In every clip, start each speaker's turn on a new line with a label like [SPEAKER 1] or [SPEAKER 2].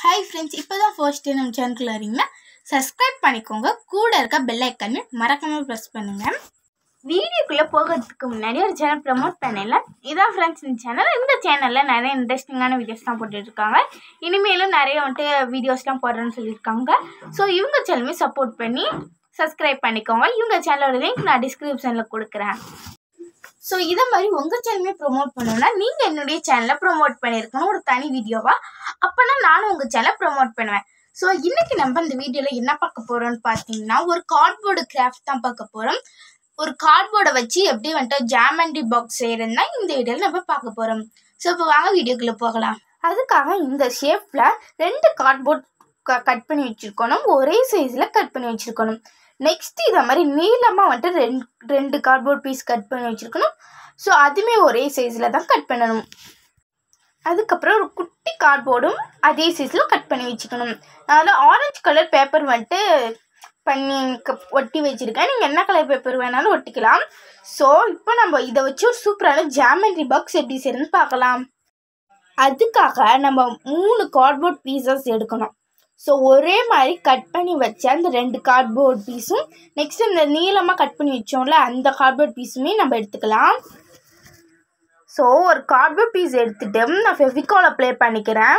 [SPEAKER 1] hi friends இப்போ தான் first time நம்ம சேனலுக்குள்ள வரீங்கன்னா சப்ஸ்கிரைப் பண்ணிக்கோங்க கூட இருக்க பெல் ஐக்கன்னு மறக்காமல் ப்ரெஸ் பண்ணுங்கள் வீடியோக்குள்ளே போகிறதுக்கு முன்னாடி ஒரு சேனல் ப்ரமோட் பண்ணல இதான் ஃப்ரெண்ட்ஸ் இந்த சேனல் இந்த சேனலில் நிறைய இன்ட்ரெஸ்டிங்கான வீடியோஸ் தான் போட்டுட்ருக்காங்க இனிமேலும் நிறைய வந்துட்டு வீடியோஸ்லாம் போடுறேன்னு சொல்லியிருக்காங்க ஸோ இவங்க சேனலுமே சப்போர்ட் பண்ணி சப்ஸ்கிரைப் பண்ணிக்கோங்க இவங்க சேனலோட லிங்க் நான் டிஸ்கிரிப்ஷனில் கொடுக்குறேன் ஸோ இதை மாதிரி உங்கள் சேனலுமே ப்ரொமோட் பண்ணணும்னா நீங்கள் என்னுடைய சேனலை ப்ரொமோட் பண்ணியிருக்கணும் ஒரு தனி வீடியோவா அப்போனா நானும் உங்கள் சேனலை ப்ரொமோட் பண்ணுவேன் ஸோ இன்னைக்கு நம்ம இந்த வீடியோவில் என்ன பார்க்க போகிறோம்னு பார்த்தீங்கன்னா ஒரு கார்ட்போர்டு கிராஃப்ட் தான் பார்க்க போகிறோம் ஒரு கார்ட்போர்டை வச்சு எப்படி வந்துட்டு ஜாமெண்ட்ரி பாக்ஸ் செய்கிறதுனா இந்த வீடியோவில் நம்ம பார்க்க போகிறோம் ஸோ இப்போ வாங்க வீடியோக்குள்ளே போகலாம் அதுக்காக இந்த ஷேப்பில் ரெண்டு கார்ட்போர்ட் க கட் பண்ணி வச்சுருக்கணும் ஒரே சைஸில் கட் பண்ணி வச்சுருக்கணும் நெக்ஸ்ட் இதை மாதிரி நீளமாக வந்துட்டு ரெண்டு ரெண்டு கார்ட்போர்ட் பீஸ் கட் பண்ணி வச்சுருக்கணும் ஸோ அதுவுமே ஒரே சைஸில் தான் கட் பண்ணணும் அதுக்கப்புறம் ஒரு குட்டி கார்ட்போர்டும் அதே சைஸில் கட் பண்ணி வச்சுக்கணும் அதில் ஆரஞ்சு கலர் பேப்பர் வந்துட்டு பண்ணி க- ஒட்டி வச்சுருக்கேன் நீங்கள் என்ன கலர் பேப்பர் வேணாலும் ஒட்டிக்கலாம் ஸோ இப்போ நம்ம இதை வச்சு ஒரு சூப்பரான ஜாமெண்ட்ரி பாக்ஸ் எப்படி செய்யறதுன்னு பார்க்கலாம் அதுக்காக நம்ம மூணு கார்ட்போர்ட் பீசஸ் எடுக்கணும் ஸோ ஒரே மாதிரி கட் பண்ணி வச்ச அந்த ரெண்டு கார்ட்போர்ட் பீஸும் நெக்ஸ்ட் இந்த நீளமாக கட் பண்ணி வச்சோம்ல அந்த கார்ட்போர்ட் பீஸுமே நம்ம எடுத்துக்கலாம் ஸோ ஒரு கார்ட்போர்ட் பீஸ் எடுத்துட்டு நான் ஃபெவிகால் அப்ளை பண்ணிக்கிறேன்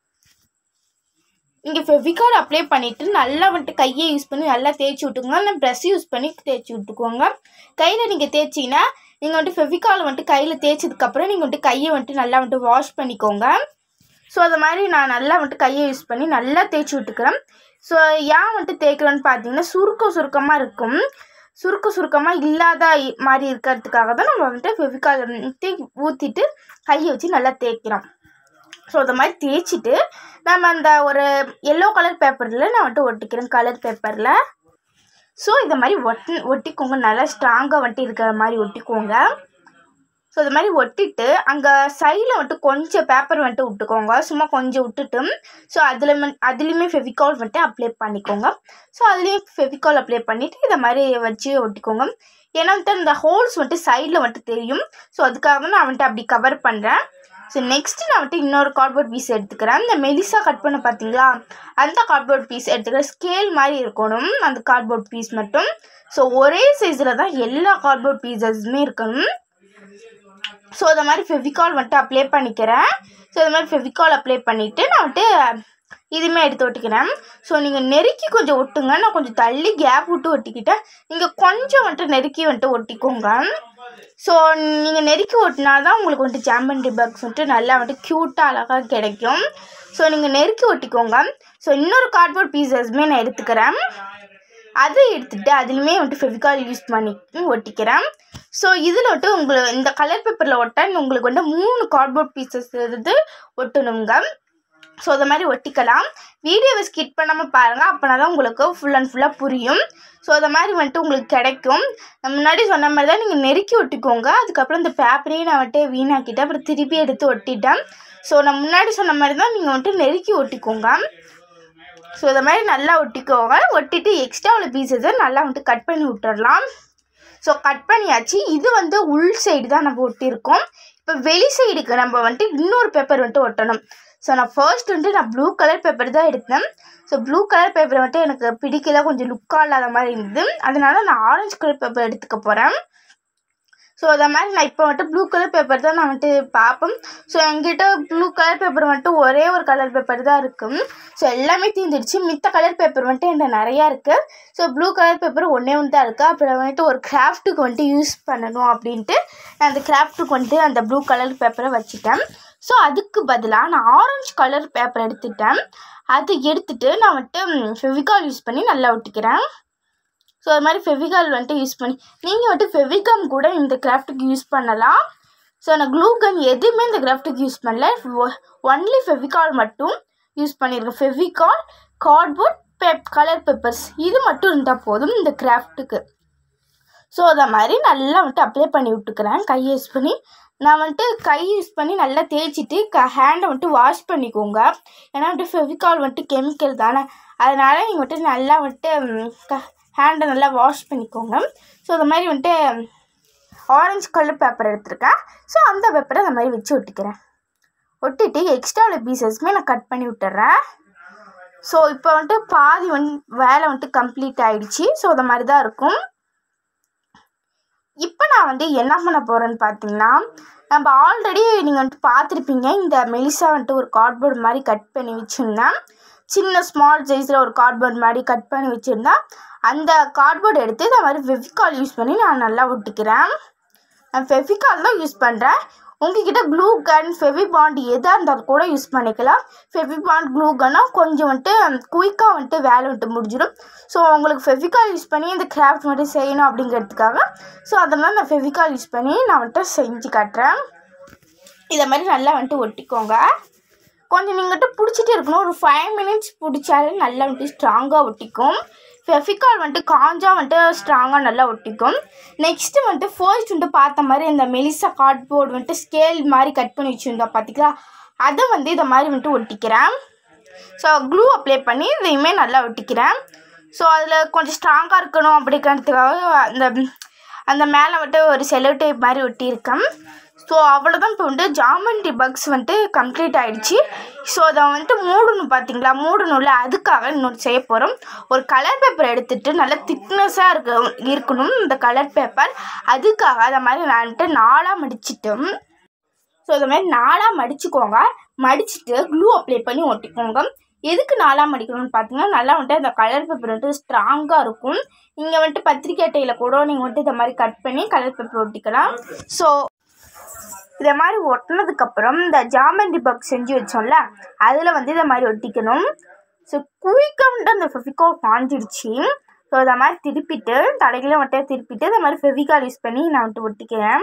[SPEAKER 1] இங்கே ஃபெவிகால் அப்ளை பண்ணிவிட்டு நல்லா வந்துட்டு கையை யூஸ் பண்ணி நல்லா தேய்ச்சி விட்டுக்கோங்க இல்லை ப்ரெஷ் யூஸ் பண்ணி தேய்ச்சி விட்டுக்கோங்க கையில் நீங்கள் தேய்ச்சிங்கன்னா நீங்கள் வந்துட்டு ஃபெவிகால் வந்துட்டு கையில் தேய்ச்சதுக்கப்புறம் நீங்கள் வந்துட்டு கையை வந்துட்டு நல்லா வந்துட்டு வாஷ் பண்ணிக்கோங்க ஸோ அது மாதிரி நான் நல்லா வந்துட்டு கையை யூஸ் பண்ணி நல்லா தேய்ச்சி விட்டுக்கிறேன் ஸோ ஏன் வந்துட்டு தேய்க்கிறேன்னு பார்த்தீங்கன்னா சுருக்கம் சுருக்கமாக இருக்கும் சுருக்க சுருக்கமாக இல்லாத இ- மாதிரி இருக்கிறதுக்காக தான் நம்ம வந்துட்டு ஃபெவிகால் வந்துட்டு ஊற்றிட்டு கையை வச்சு நல்லா தேய்க்கிறோம் ஸோ அந்த மாதிரி தேய்ச்சிட்டு நம்ம அந்த ஒரு எல்லோ கலர் பேப்பரில் நான் வந்துட்டு ஒட்டிக்கிறேன் கலர் பேப்பரில் ஸோ இந்த மாதிரி ஒட்டி ஒட்டிக்கோங்க நல்லா ஸ்ட்ராங்காக வந்துட்டு இருக்கிற மாதிரி ஒட்டிக்கோங்க ஸோ இது மாதிரி ஒட்டிட்டு அங்கே சைடில் வந்துட்டு கொஞ்சம் பேப்பர் வந்துட்டு விட்டுக்கோங்க சும்மா கொஞ்சம் விட்டுட்டு ஸோ அதில் அதுலேயுமே ஃபெவிகால் வந்துட்டு அப்ளை பண்ணிக்கோங்க ஸோ அதுலேயும் ஃபெவிகால் அப்ளை பண்ணிவிட்டு இதை மாதிரி வச்சு ஒட்டிக்கோங்க ஏன்னா வந்துட்டு இந்த ஹோல்ஸ் வந்துட்டு சைடில் வந்துட்டு தெரியும் ஸோ அதுக்காக நான் வந்துட்டு அப்படி கவர் பண்ணுறேன் ஸோ நெக்ஸ்ட் நான் வந்துட்டு இன்னொரு கார்ட்போர்ட் பீஸ் எடுத்துக்கிறேன் இந்த மெலிசா கட் பண்ண பார்த்தீங்களா அந்த கார்ட்போர்ட் பீஸ் எடுத்துக்கிறேன் ஸ்கேல் மாதிரி இருக்கணும் அந்த கார்ட்போர்ட் பீஸ் மட்டும் ஸோ ஒரே சைஸில் தான் எல்லா கார்ட்போர்ட் பீசஸுமே இருக்கணும் ஸோ இந்த மாதிரி ஃபெவிகால் வந்துட்டு அப்ளை பண்ணிக்கிறேன் ஸோ இந்த மாதிரி ஃபெவிகால் அப்ளை பண்ணிவிட்டு நான் வந்துட்டு இதுவுமே எடுத்து ஒட்டிக்கிறேன் ஸோ நீங்கள் நெருக்கி கொஞ்சம் ஒட்டுங்க நான் கொஞ்சம் தள்ளி கேப் விட்டு ஒட்டிக்கிட்டேன் நீங்கள் கொஞ்சம் வந்துட்டு நெருக்கி வந்துட்டு ஒட்டிக்கோங்க ஸோ நீங்கள் நெருக்கி ஒட்டினா தான் உங்களுக்கு வந்துட்டு ஜாம்பண்டி பாக்ஸ் வந்துட்டு நல்லா வந்துட்டு க்யூட்டாக அழகாக கிடைக்கும் ஸோ நீங்கள் நெருக்கி ஒட்டிக்கோங்க ஸோ இன்னொரு கார்ட்போர்ட் பீசஸுமே நான் எடுத்துக்கிறேன் அதை எடுத்துட்டு அதுலேயுமே வந்துட்டு ஃபெவிகால் யூஸ் பண்ணி ஒட்டிக்கிறேன் ஸோ இதில் வந்துட்டு உங்களுக்கு இந்த கலர் பேப்பரில் ஒட்ட உங்களுக்கு வந்து மூணு கார்ட்போர்ட் பீசஸ் இருந்து ஒட்டணுங்க ஸோ அது மாதிரி ஒட்டிக்கலாம் வீடியோவை ஸ்கிப் பண்ணாமல் பாருங்கள் அப்போனா தான் உங்களுக்கு ஃபுல் அண்ட் ஃபுல்லாக புரியும் ஸோ அது மாதிரி வந்துட்டு உங்களுக்கு கிடைக்கும் நான் முன்னாடி சொன்ன மாதிரி தான் நீங்கள் நெருக்கி ஒட்டிக்கோங்க அதுக்கப்புறம் இந்த பேப்பரையும் நான் வந்துட்டு வீணாக்கிட்டேன் அப்புறம் திருப்பி எடுத்து ஒட்டிட்டேன் ஸோ நான் முன்னாடி சொன்ன மாதிரி தான் நீங்கள் வந்துட்டு நெருக்கி ஒட்டிக்கோங்க ஸோ இதை மாதிரி நல்லா ஒட்டிக்கோங்க ஒட்டிட்டு எக்ஸ்ட்ரா உள்ள பீசஸை நல்லா வந்துட்டு கட் பண்ணி விட்டுறலாம் ஸோ கட் பண்ணியாச்சு இது வந்து உள் சைடு தான் நம்ம ஒட்டியிருக்கோம் இப்போ வெளி சைடுக்கு நம்ம வந்துட்டு இன்னொரு பேப்பர் வந்துட்டு ஒட்டணும் ஸோ நான் ஃபர்ஸ்ட் வந்துட்டு நான் ப்ளூ கலர் பேப்பர் தான் எடுத்தேன் ஸோ ப்ளூ கலர் பேப்பர் வந்துட்டு எனக்கு பிடிக்கல கொஞ்சம் லுக்காக இல்லாத மாதிரி இருந்தது அதனால நான் ஆரஞ்சு கலர் பேப்பர் எடுத்துக்க போகிறேன் ஸோ அதை மாதிரி நான் இப்போ வந்துட்டு ப்ளூ கலர் பேப்பர் தான் நான் வந்துட்டு பார்ப்பேன் ஸோ என்கிட்ட ப்ளூ கலர் பேப்பர் வந்துட்டு ஒரே ஒரு கலர் பேப்பர் தான் இருக்கும் ஸோ எல்லாமே தீர்ந்துடுச்சு மித்த கலர் பேப்பர் வந்துட்டு என்கிட்ட நிறையா இருக்குது ஸோ ப்ளூ கலர் பேப்பர் ஒன்றே ஒன்று தான் இருக்குது அப்புறம் வந்துட்டு ஒரு கிராஃப்ட்டுக்கு வந்துட்டு யூஸ் பண்ணணும் அப்படின்ட்டு நான் அந்த கிராஃப்ட்டுக்கு வந்துட்டு அந்த ப்ளூ கலர் பேப்பரை வச்சுட்டேன் ஸோ அதுக்கு பதிலாக நான் ஆரஞ்சு கலர் பேப்பர் எடுத்துட்டேன் அதை எடுத்துட்டு நான் வந்துட்டு ஃபெவிகால் யூஸ் பண்ணி நல்லா ஒட்டிக்கிறேன் ஸோ அது மாதிரி ஃபெவிகால் வந்துட்டு யூஸ் பண்ணி நீங்கள் வந்துட்டு ஃபெவிகம் கூட இந்த கிராஃப்ட்டுக்கு யூஸ் பண்ணலாம் ஸோ நான் க்ளூ கன் எதுவுமே இந்த கிராஃப்ட்டுக்கு யூஸ் பண்ணல ஒன்லி ஃபெவிகால் மட்டும் யூஸ் பண்ணியிருக்கேன் ஃபெவிகால் கார்ட்போர்ட் பேப் கலர் பேப்பர்ஸ் இது மட்டும் இருந்தால் போதும் இந்த கிராஃப்ட்டுக்கு ஸோ அதை மாதிரி நல்லா வந்துட்டு அப்ளை பண்ணி விட்டுக்கிறேன் கை யூஸ் பண்ணி நான் வந்துட்டு கை யூஸ் பண்ணி நல்லா தேய்ச்சிட்டு க ஹேண்டை வந்துட்டு வாஷ் பண்ணிக்கோங்க ஏன்னா வந்துட்டு ஃபெவிகால் வந்துட்டு கெமிக்கல் தானே அதனால் நீங்கள் வந்துட்டு நல்லா வந்துட்டு ஹேண்டை நல்லா வாஷ் பண்ணிக்கோங்க ஸோ இந்த மாதிரி வந்துட்டு ஆரஞ்சு கலர் பேப்பர் எடுத்திருக்கேன் ஸோ அந்த பேப்பரை அந்த மாதிரி வச்சு ஒட்டிக்கிறேன் ஒட்டிட்டு எக்ஸ்ட்ரா உள்ள பீசஸ்மே நான் கட் பண்ணி விட்டுறேன் ஸோ இப்போ வந்துட்டு பாதி வந்து வேலை வந்துட்டு கம்ப்ளீட் ஆயிடுச்சு ஸோ அந்த மாதிரி தான் இருக்கும் இப்போ நான் வந்து என்ன பண்ண போகிறேன்னு பார்த்தீங்கன்னா நம்ம ஆல்ரெடி நீங்கள் வந்துட்டு பார்த்துருப்பீங்க இந்த மெலிசா வந்துட்டு ஒரு கார்ட்போர்ட் மாதிரி கட் பண்ணி வச்சுருந்தேன் சின்ன ஸ்மால் சைஸில் ஒரு கார்ட்போர்ட் மாதிரி கட் பண்ணி வச்சுருந்தேன் அந்த கார்ட்போர்ட் எடுத்து இந்த மாதிரி ஃபெவிகால் யூஸ் பண்ணி நான் நல்லா ஒட்டிக்கிறேன் நான் ஃபெவிகால் தான் யூஸ் பண்ணுறேன் உங்ககிட்ட க்ளூ கன் ஃபெவி பாண்ட் எதாக இருந்தாலும் கூட யூஸ் பண்ணிக்கலாம் ஃபெவி பாண்ட் க்ளூ கன்னா கொஞ்சம் வந்துட்டு குயிக்காக வந்துட்டு வேலை வந்துட்டு முடிஞ்சிடும் ஸோ உங்களுக்கு ஃபெவிகால் யூஸ் பண்ணி இந்த கிராஃப்ட் வந்துட்டு செய்யணும் அப்படிங்கிறதுக்காக ஸோ அதனால் நான் ஃபெவிகால் யூஸ் பண்ணி நான் வந்துட்டு செஞ்சு காட்டுறேன் இதை மாதிரி நல்லா வந்துட்டு ஒட்டிக்கோங்க கொஞ்சம் நீங்கள்கிட்ட பிடிச்சிட்டே இருக்கணும் ஒரு ஃபைவ் மினிட்ஸ் பிடிச்சாலே நல்லா வந்துட்டு ஸ்ட்ராங்காக ஒட்டிக்கும் ஃபெஃபிகால் வந்துட்டு காஞ்சா வந்துட்டு ஸ்ட்ராங்காக நல்லா ஒட்டிக்கும் நெக்ஸ்ட்டு வந்துட்டு ஃபர்ஸ்ட் வந்துட்டு பார்த்த மாதிரி இந்த மெலிசா கார்ட்போர்டு வந்துட்டு ஸ்கேல் மாதிரி கட் பண்ணி வச்சுருந்தோம் பார்த்தீங்களா அதை வந்து இதை மாதிரி வந்துட்டு ஒட்டிக்கிறேன் ஸோ க்ளூ அப்ளை பண்ணி இதையுமே நல்லா ஒட்டிக்கிறேன் ஸோ அதில் கொஞ்சம் ஸ்ட்ராங்காக இருக்கணும் அப்படிங்கிறதுக்காக அந்த அந்த மேலே வந்துட்டு ஒரு செலோ டைப் மாதிரி ஒட்டியிருக்கேன் ஸோ அவ்வளோதான் இப்போ வந்துட்டு ஜாமெண்ட்ரி பக்ஸ் வந்துட்டு கம்ப்ளீட் ஆயிடுச்சு ஸோ அதை வந்துட்டு மூடணும் பார்த்தீங்களா மூடணும்ல அதுக்காக இன்னொரு செய்ய போகிறோம் ஒரு கலர் பேப்பர் எடுத்துகிட்டு நல்லா திக்னஸாக இருக்க இருக்கணும் இந்த கலர் பேப்பர் அதுக்காக அதை மாதிரி நான் வந்துட்டு நாலாக மடிச்சிட்டோம் ஸோ இந்த மாதிரி நாலாக மடிச்சுக்கோங்க மடிச்சுட்டு க்ளூ அப்ளை பண்ணி ஒட்டிக்கோங்க எதுக்கு நாலாக மடிக்கணும்னு பார்த்தீங்கன்னா நல்லா வந்துட்டு அந்த கலர் பேப்பர் வந்துட்டு ஸ்ட்ராங்காக இருக்கும் நீங்கள் வந்துட்டு பத்திரிக்கை அட்டையில் கூட நீங்கள் வந்துட்டு இந்த மாதிரி கட் பண்ணி கலர் பேப்பர் ஒட்டிக்கலாம் ஸோ இதை மாதிரி ஒட்டினதுக்கப்புறம் இந்த ஜாமெண்ட்ரி பாக்ஸ் செஞ்சு வச்சோம்ல அதில் வந்து இதை மாதிரி ஒட்டிக்கணும் ஸோ குயிக்காக வந்துட்டு அந்த ஃபெவிகால் காஞ்சிடுச்சு ஸோ இதை மாதிரி திருப்பிட்டு தலைகளை மட்டும் திருப்பிட்டு இந்த மாதிரி ஃபெவிகால் யூஸ் பண்ணி நான் வந்துட்டு ஒட்டிக்கிறேன்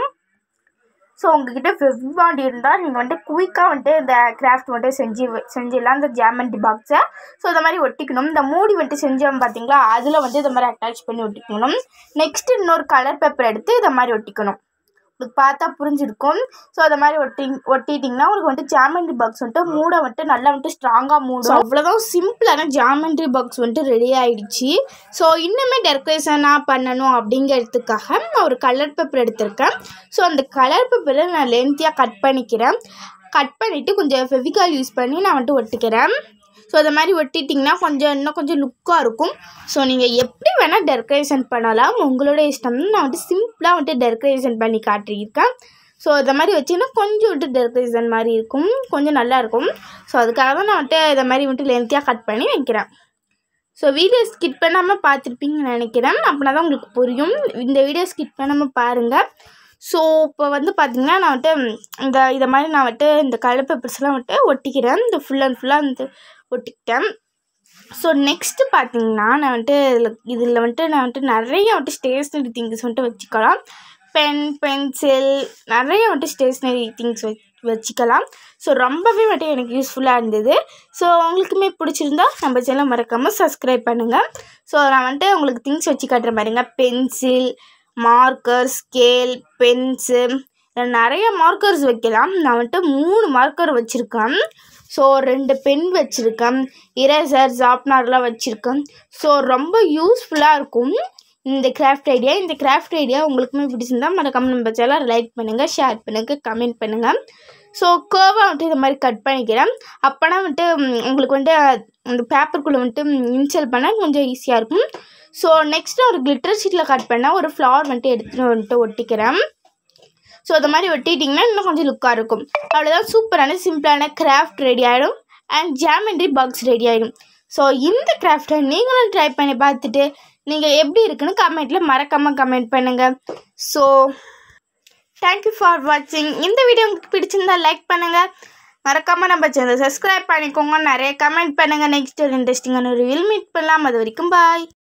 [SPEAKER 1] ஸோ உங்ககிட்ட ஃபெவிபாண்ட் இருந்தால் நீங்கள் வந்துட்டு குயிக்காக வந்துட்டு இந்த கிராஃப்ட் வந்துட்டு செஞ்சு செஞ்சிடலாம் இந்த ஜாமெண்ட்ரி பாக்ஸை ஸோ இந்த மாதிரி ஒட்டிக்கணும் இந்த மூடி வந்துட்டு செஞ்சோம் பார்த்தீங்களா அதில் வந்து இந்த மாதிரி அட்டாச் பண்ணி ஒட்டிக்கணும் நெக்ஸ்ட் இன்னொரு கலர் பேப்பர் எடுத்து இதை மாதிரி ஒட்டிக்கணும் உங்களுக்கு பார்த்தா புரிஞ்சிருக்கும் ஸோ அதை மாதிரி ஒட்டி ஒட்டிட்டிங்கன்னா உங்களுக்கு வந்துட்டு ஜாமெண்ட்ரி பாக்ஸ் வந்துட்டு மூட வந்துட்டு நல்லா வந்துட்டு ஸ்ட்ராங்காக மூடும் அவ்வளோதான் சிம்பிளான ஜாமெண்ட்ரி பாக்ஸ் வந்துட்டு ரெடி ஆயிடுச்சு ஸோ இன்னுமே டெக்கரேஷனாக பண்ணணும் அப்படிங்கிறதுக்காக நான் ஒரு கலர் பேப்பர் எடுத்திருக்கேன் ஸோ அந்த கலர் பேப்பரை நான் லென்த்தியாக கட் பண்ணிக்கிறேன் கட் பண்ணிவிட்டு கொஞ்சம் ஃபெவிகால் யூஸ் பண்ணி நான் வந்துட்டு ஒட்டிக்கிறேன் ஸோ அதை மாதிரி ஒட்டிட்டிங்கன்னா கொஞ்சம் இன்னும் கொஞ்சம் லுக்காக இருக்கும் ஸோ நீங்கள் எப்படி வேணால் டெக்கரேஷன் பண்ணலாம் உங்களோட இஷ்டம் நான் வந்துட்டு சிம்பிளாக வந்துட்டு டெக்கரேஷன் பண்ணி காட்டியிருக்கேன் ஸோ இதை மாதிரி வச்சிங்கன்னா கொஞ்சம் வந்துட்டு டெக்கரேஷன் மாதிரி இருக்கும் கொஞ்சம் நல்லா இருக்கும் ஸோ அதுக்காக தான் நான் வந்துட்டு இதை மாதிரி வந்துட்டு லென்த்தியாக கட் பண்ணி வைக்கிறேன் ஸோ வீடியோ ஸ்கிப் பண்ணாமல் பார்த்துருப்பீங்கன்னு நினைக்கிறேன் அப்படின்னா தான் உங்களுக்கு புரியும் இந்த வீடியோ ஸ்கிப் பண்ணாமல் பாருங்கள் ஸோ இப்போ வந்து பார்த்திங்கன்னா நான் வந்துட்டு இந்த இதை மாதிரி நான் வந்துட்டு இந்த கலர் பேப்பர்ஸ்லாம் வந்துட்டு ஒட்டிக்கிறேன் இந்த ஃபுல் அண்ட் ஃபுல்லாக வந்து ஒட்டிக்கிட்டேன் ஸோ நெக்ஸ்ட்டு பார்த்தீங்கன்னா நான் வந்துட்டு இதில் இதில் வந்துட்டு நான் வந்துட்டு நிறைய வந்துட்டு ஸ்டேஷ்னரி திங்ஸ் வந்துட்டு வச்சுக்கலாம் பென் பென்சில் நிறைய வந்துட்டு ஸ்டேஷ்னரி திங்ஸ் வச் வச்சுக்கலாம் ஸோ ரொம்பவே வந்துட்டு எனக்கு யூஸ்ஃபுல்லாக இருந்தது ஸோ உங்களுக்குமே பிடிச்சிருந்தா நம்ம சேனல் மறக்காமல் சப்ஸ்கிரைப் பண்ணுங்கள் ஸோ நான் வந்துட்டு உங்களுக்கு திங்ஸ் வச்சு காட்டுற மாதிரிங்க பென்சில் மார்க்கர் ஸ்கேல் பென்ஸு நிறைய மார்க்கர்ஸ் வைக்கலாம் நான் வந்துட்டு மூணு மார்க்கர் வச்சுருக்கேன் ஸோ ரெண்டு பென் வச்சுருக்கேன் இரேசர் ஷார்ப்னர்லாம் வச்சுருக்கேன் ஸோ ரொம்ப யூஸ்ஃபுல்லாக இருக்கும் இந்த கிராஃப்ட் ஐடியா இந்த கிராஃப்ட் ஐடியா உங்களுக்குமே பிடிச்சிருந்தா மறக்காம நம்ம சேனல் லைக் பண்ணுங்கள் ஷேர் பண்ணுங்கள் கமெண்ட் பண்ணுங்கள் ஸோ கேர்வாக வந்துட்டு இந்த மாதிரி கட் பண்ணிக்கிறேன் அப்போனா வந்துட்டு ம், உங்களுக்கு வந்துட்டு அந்த பேப்பருக்குள்ளே வந்துட்டு இன்சல் பண்ண கொஞ்சம் ஈஸியாக இருக்கும் ஸோ நெக்ஸ்ட்டு ஒரு கிளிட்டர் ஷீட்டில் கட் பண்ணால் ஒரு ஃப்ளவர் வந்துட்டு எடுத்துகிட்டு வந்துட்டு ஒட்டிக்கிறேன் ஸோ அந்த மாதிரி ஒட்டிட்டிங்கன்னா இன்னும் கொஞ்சம் லுக்காக இருக்கும் அவ்வளோதான் சூப்பரான சிம்பிளான கிராஃப்ட் ரெடி ஆகிடும் அண்ட் ஜாமெண்ட்ரி பாக்ஸ் ரெடி ஆகிடும் ஸோ இந்த கிராஃப்டை நீங்களும் ட்ரை பண்ணி பார்த்துட்டு நீங்கள் எப்படி இருக்குன்னு கமெண்ட்டில் மறக்காமல் கமெண்ட் பண்ணுங்கள் ஸோ தேங்க்யூ ஃபார் வாட்சிங் இந்த வீடியோ உங்களுக்கு பிடிச்சிருந்தா லைக் பண்ணுங்கள் மறக்காமல் நம்ம சேனல் சப்ஸ்கிரைப் பண்ணிக்கோங்க நிறைய கமெண்ட் பண்ணுங்கள் நெக்ஸ்ட் ஒரு இன்ட்ரெஸ்டிங்கான ஒரு வில் மீட் பண்ணலாம் அது வரைக்கும் பாய்